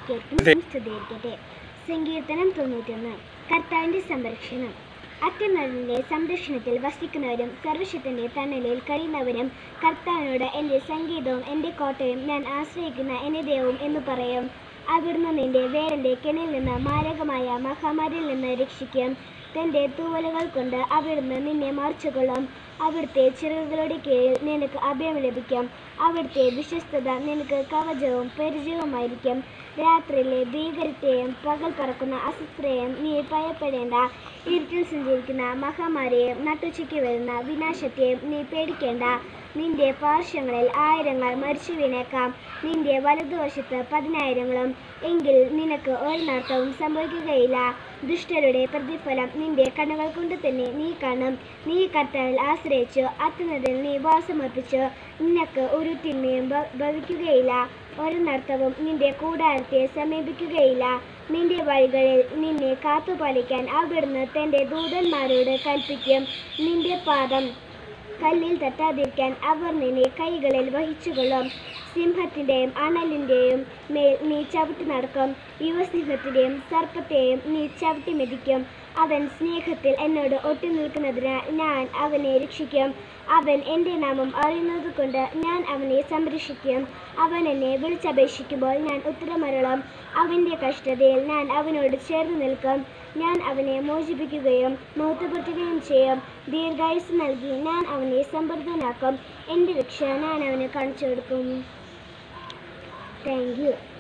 വാക്യത്തിന് സ്തുതിയിരിക്കട്ടെ സങ്കീർത്തനം തൊണ്ണൂറ്റൊന്ന് കർത്താവിൻ്റെ സംരക്ഷണം അത്യുന്നതിൻ്റെ സംരക്ഷണത്തിൽ വസിക്കുന്നവരും സർവശക്തൻ്റെ തണലിൽ കഴിയുന്നവരും കർത്താവിനോട് എൻ്റെ സംഗീതവും എൻ്റെ കോട്ടയും ഞാൻ ആശ്രയിക്കുന്ന എൻ്റെ ദൈവവും എന്ന് പറയും അവിടുന്ന് നിന്റെ വേരൻ്റെ കെണിൽ നിന്ന് മാരകമായ മഹാമാരിയിൽ നിന്ന് രക്ഷിക്കും തൻ്റെ തൂവലുകൾ കൊണ്ട് അവിടുന്ന് നിന്നെ മറിച്ചുകൊള്ളും അവിടുത്തെ ചിറകുകളുടെ കീഴിൽ നിനക്ക് അഭയം ലഭിക്കും അവിടുത്തെ വിശ്വസ്തത നിനക്ക് കവചവും പരിചയവുമായിരിക്കും രാത്രിയിലെ ഭീകരത്തെയും പകൽ പറക്കുന്ന അസ്വസ്ഥയെയും നീ ഭയപ്പെടേണ്ട ഇരുട്ടിൽ സഞ്ചരിക്കുന്ന മഹാമാരിയെയും നട്ടുച്ചയ്ക്ക് വരുന്ന വിനാശത്തെയും നീ പേടിക്കേണ്ട നിന്റെ പാർശ്വങ്ങളിൽ ആയിരങ്ങൾ മരിച്ചു വീണേക്കാം നിന്റെ വലതുവശത്ത് പതിനായിരങ്ങളും എങ്കിൽ നിനക്ക് ഒരു നഷ്ടവും സംഭവിക്കുകയില്ല ദുഷ്ടരുടെ പ്രതിഫലം നിന്റെ കണ്ണുകൾ കൊണ്ട് തന്നെ നീ കാണും നീ കർത്താവിൽ ആശ്രയിച്ചു അത്തുന്നതിൽ നീ വാസമർപ്പിച്ചു നിനക്ക് ഒരു തിന്മയും ഭ- ഭവിക്കുകയില്ല ഒരു നർത്തവും നിന്റെ കൂടാരത്തെ സമീപിക്കുകയില്ല നിന്റെ വഴികളിൽ നിന്നെ കാത്തുപാലിക്കാൻ അവിടുന്ന് തൻ്റെ ദൂതന്മാരോട് കൽപ്പിക്കും നിന്റെ പാദം കല്ലിൽ തട്ടാതിരിക്കാൻ അവർ നിന്നെ കൈകളിൽ വഹിച്ചുകൊള്ളും സിംഹത്തിൻ്റെയും അണലിൻ്റെയും മേൽ നീ ചവിട്ടി നടക്കും യുവസിംഹത്തിൻ്റെയും സർപ്പത്തെയും നീ ചവിട്ടി മെതിക്കും അവൻ സ്നേഹത്തിൽ എന്നോട് ഒട്ടി നിൽക്കുന്നതിനാൽ ഞാൻ അവനെ രക്ഷിക്കും അവൻ എൻ്റെ നാമം അറിയുന്നത് കൊണ്ട് ഞാൻ അവനെ സംരക്ഷിക്കും അവൻ എന്നെ വിളിച്ചപേക്ഷിക്കുമ്പോൾ ഞാൻ ഉത്തരമരുളും അവൻ്റെ കഷ്ടതയിൽ ഞാൻ അവനോട് ചേർന്ന് നിൽക്കും ഞാൻ അവനെ മോചിപ്പിക്കുകയും മഹത്വപ്പെടുത്തുകയും ചെയ്യും ദീർഘായുസ് നൽകി ഞാൻ അവനെ സമൃദ്ധനാക്കും എൻ്റെ രക്ഷ ഞാൻ അവന് കാണിച്ചു കൊടുക്കും താങ്ക് യു